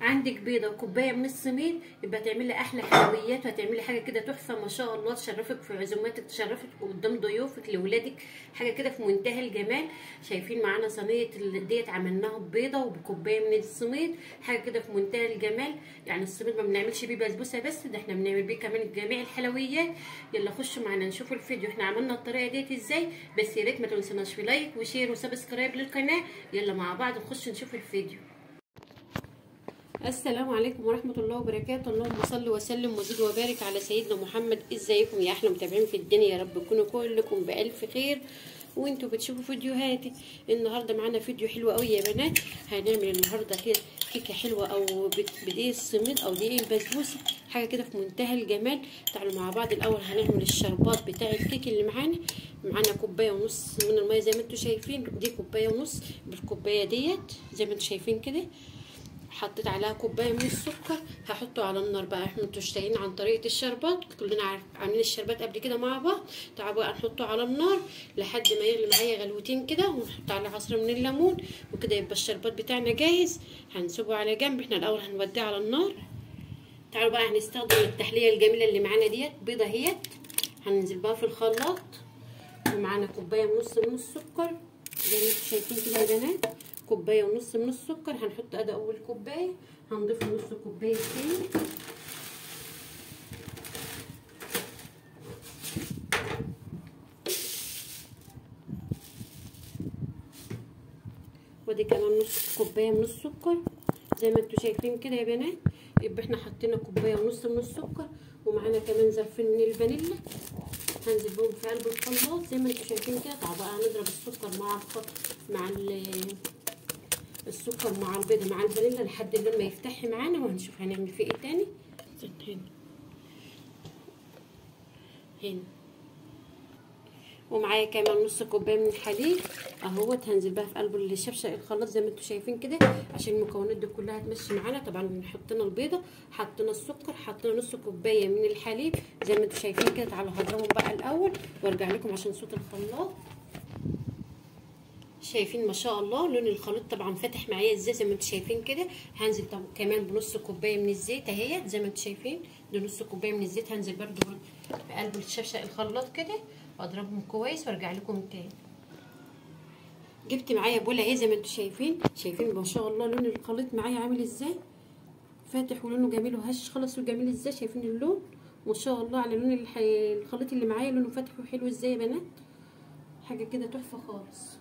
عندك بيضه وكوبايه من السميد يبقى تعملي احلى حلويات وهتعملي حاجه كده تحفه ما شاء الله تشرفك في عزوماتك تشرفك قدام ضيوفك لاولادك حاجه كده في منتهى الجمال شايفين معانا صينيه ديت عملناها ببيضه وبكوبايه من السميد حاجه كده في منتهى الجمال يعني السميد ما بنعملش بيه بسبوسه بس ده احنا بنعمل بيه كمان جميع الحلويات يلا خشوا معانا نشوف الفيديو احنا عملنا الطريقه ديت ازاي بس يا ريت ما تنسوناش في لايك وشير وسبسكرايب للقناه يلا مع بعض نخش نشوف الفيديو السلام عليكم ورحمة الله وبركاته اللهم صل وسلم وزد وبارك على سيدنا محمد ازيكم يا احلى متابعين في الدنيا يا رب تكونوا كلكم بألف خير وانتوا بتشوفوا فيديوهاتي النهارده معانا فيديو حلو قوي يا بنات هنعمل النهارده كيكه حلوه او بدقيق السميد او دقيق البسبوسه حاجه كده في منتهى الجمال تعالوا مع بعض الاول هنعمل الشربات بتاع الكيك اللي معانا معانا كوبايه ونص من الميه زي ما انتوا شايفين دي كوبايه ونص بالكوبايه ديت زي ما انتوا شايفين كده حطيت عليها كوبايه من السكر هحطه على النار بقى احنا متشتهين عن طريقه الشربات كلنا عارف عاملين الشربات قبل كده مع بعض تعالوا بقى نحطه على النار لحد ما يغلي معايا غلوتين كده ونحط عليه عصره من الليمون وكده يبقى الشربات بتاعنا جاهز هنسيبه على جنب احنا الاول هنوديه على النار تعالوا بقى هنستخدم التحليه الجميله اللي معانا ديت بيضه اهيت هننزل بقى في الخلاط ومعانا كوبايه ونص من السكر زي ما انتم شايفين كده يا بنات كوبايه ونص من السكر هنحط ادي اول كوبايه هنضيف نص كوبايه تاني ودي كمان نص كوبايه من السكر زي ما انتم شايفين كده يا بنات يبقى احنا حطينا كوبايه ونص من السكر ومعانا كمان ظرفين من الفانيلا هنزل بهم في قلب الخلاط زي ما انتم شايفين كده طبعا بقى هنضرب السكر مع مع السكر مع البيضه مع الفانيلا لحد لما يفتح معانا وهنشوف هنعمل فيه ايه تاني هنا هنا ومعايا كمان نص كوبايه من الحليب اهوت هنزل بقى في قلب الشبشق الخلاط زي ما انتم شايفين كده عشان المكونات دي كلها تمشي معانا طبعا حطينا البيضه حطينا السكر حطينا نص كوبايه من الحليب زي ما انتم شايفين كده تعالوا هضربهم بقى الاول وارجع لكم عشان صوت الخلاط شايفين ما شاء الله لون الخليط طبعا فاتح معايا ازاي زي ما انتم شايفين كده هنزل طبعا كمان بنص كوبايه من الزيت اهي زي ما انتم شايفين دي نص كوبايه من الزيت هنزل برده في قلب الشبشق الخلاط كده واضربهم كويس وارجع لكم تاني جبت معايا بوله اهي زي ما انتم شايفين شايفين ما شاء الله لون الخليط معايا عامل ازاي فاتح ولونه جميل وهش خالص وجميل ازاي شايفين اللون ما شاء الله على لون الخليط اللي معايا لونه فاتح وحلو ازاي يا بنات حاجه كده تحفه خالص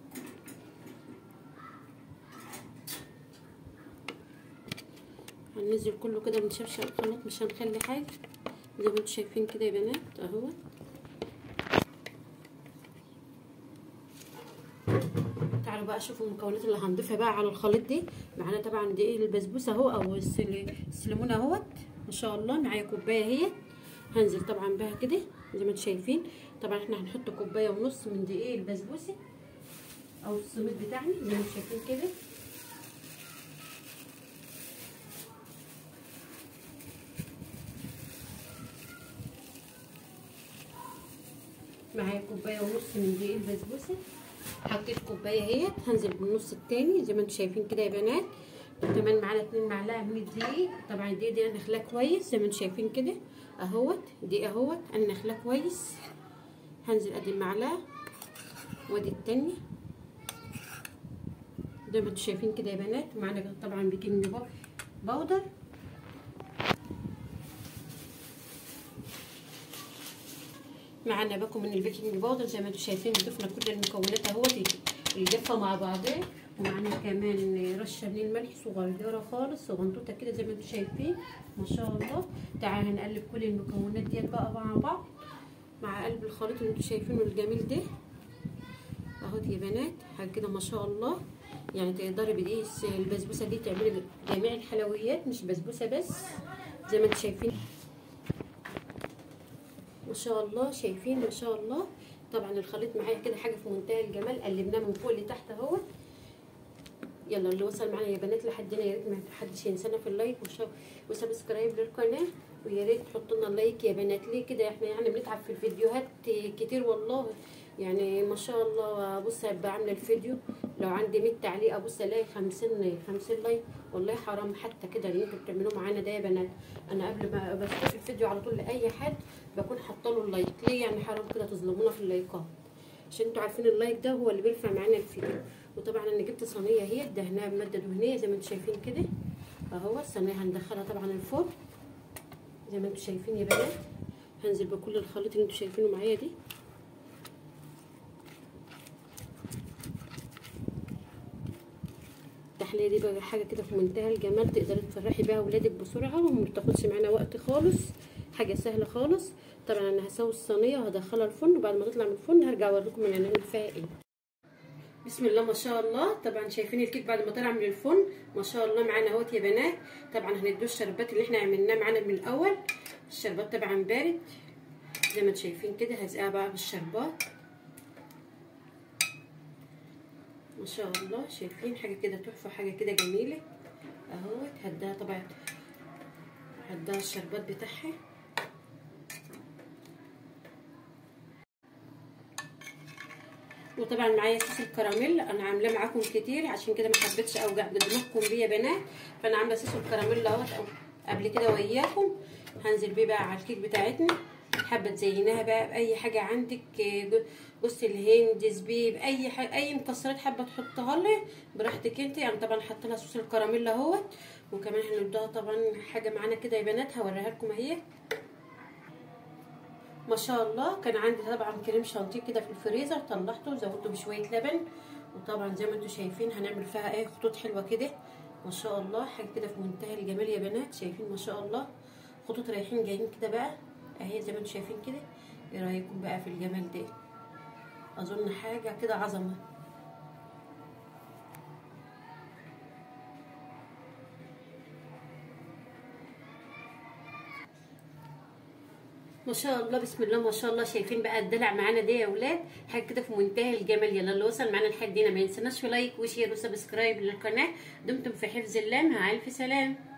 هننزل كله كده من شبشب الخلاط مش هنخلي حاجه زي ما انتم شايفين كده يا بنات اهو تعالوا بقى شوفوا المكونات اللي هنضيفها بقى على الخليط دي معانا طبعا دقيق البسبوسه اهو او السلمون اهوت ما شاء الله معايا كوبايه اهي هنزل طبعا بها كده زي ما انتم شايفين طبعا احنا هنحط كوبايه ونص من دقيق البسبوسه او السميد بتاعنا زي ما انتم شايفين كده معايا كوبايه ونص من دقيق البسبوسه حطيت كوبايه اهيت هنزل بالنص التاني زي ما انتم شايفين كده يا بنات كمان معانا اتنين معلقه من الدقيق طبعا الدقيق دي انا نخلاه كويس زي ما انتم شايفين كده اهوت دقيق اهوت انا نخلاه كويس هنزل ادي المعلقه وادي التانية زي ما انتم شايفين كده يا بنات ومعانا طبعا بيكنج باودر معانا باكو من البيكنج باودر زي ما انتم شايفين ضفنا كل المكونات اهوت الجافه مع بعضها ومعانا كمان رشه من الملح صغيره خالص صغنطوطه كده زي ما انتم شايفين ما شاء الله تعالى هنقلب كل المكونات ديت بقى مع بعض مع قلب الخليط اللي انتم شايفينه الجميل ده اهو يا بنات حاجه كده ما شاء الله يعني تقدري بدقيق البسبوسه دي تعملي جميع الحلويات مش بسبوسه بس زي ما انتم شايفين ما شاء الله شايفين ما شاء الله طبعا الخليط معايا كده حاجه في منتهى الجمال قلبناه من فوق لتحت اهو يلا اللي وصل معانا يا بنات لحد هنا يا ريت ما حدش ينسانا في اللايك وسبسكرايب للقناه ويا ريت تحطوا لنا اللايك يا بنات ليه كده احنا يعني بنتعب في الفيديوهات كتير والله يعني ما شاء الله بص هبقى عامله الفيديو لو عندي 100 تعليق ابص الاقي 50 50 لايك والله حرام حتى كده اللي انتوا بتعملوه معانا ده يا بنات انا قبل ما بشوف الفيديو على طول لاي حد بكون حاطه له اللايك ليه يعني حرام كده تظلمونا في اللايكات عشان انتوا عارفين اللايك ده هو اللي بيرفع معانا الفيديو وطبعا انا جبت صينيه هي دهناها بماده دهنيه زي ما انتوا شايفين كده اهو الصينيه هندخلها طبعا الفرن زي ما انتوا شايفين يا بنات هنزل بكل الخليط اللي انتوا شايفينه معايا دي التحليه دي بقى حاجه كده في منتهى الجمال تقدري تفرحي بيها اولادك بسرعه وما بتاخدش معانا وقت خالص حاجه سهله خالص طبعا انا هسوي الصينيه وهدخلها الفرن وبعد ما تطلع من الفرن هرجع اوريكم انا هنعمل فيها ايه بسم الله ما شاء الله طبعا شايفين الكيك بعد ما طلع من الفرن ما شاء الله معانا اهوت يا بنات طبعا هندوه الشربات اللي احنا عملناه معانا من الاول الشربات طبعا بارد زي ما انتم شايفين كده هزقها بقى بالشربات ما شاء الله شايفين حاجه كده تحفه حاجه كده جميله اهوت هداها طبعا هداها الشربات بتاعها وطبعا معايا صوص الكراميل انا عاملاه معاكم كتير عشان كده ما حبيتش اوجع دماغكم بيه يا بنات فانا عامله صوص الكراميل اهوت قبل كده وياكم هنزل بيه بقى على الكيك بتاعتنا حابه تزيناها بقى باي حاجه عندك جوز الهند زبيب اي حاجه اي مكسرات حابه تحطها لي براحتك انت يعني طبعا حاطه لها صوص الكراميل اهوت وكمان هندوها طبعا حاجه معانا كده يا بنات هوريها لكم اهي ما شاء الله كان عندي طبعا كريم شانتيه كده في الفريزر طلعته وزودته بشويه لبن وطبعا زي ما انتم شايفين هنعمل فيها ايه خطوط حلوه كده ما شاء الله حاجه كده في منتهى الجمال يا بنات شايفين ما شاء الله خطوط رايحين جايين كده بقى اهي زي ما انتم شايفين كده ايه رايكم بقى في الجمال ده اظن حاجه كده عظمه ما شاء الله بسم الله ما شاء الله شايفين بقى الدلع معانا ده يا اولاد حاجه كده في منتهى الجمال يلا اللي وصل معانا لحد هنا ما ينسناش في لايك وشير وسبسكرايب للقناه دمتم في حفظ الله مع الف سلام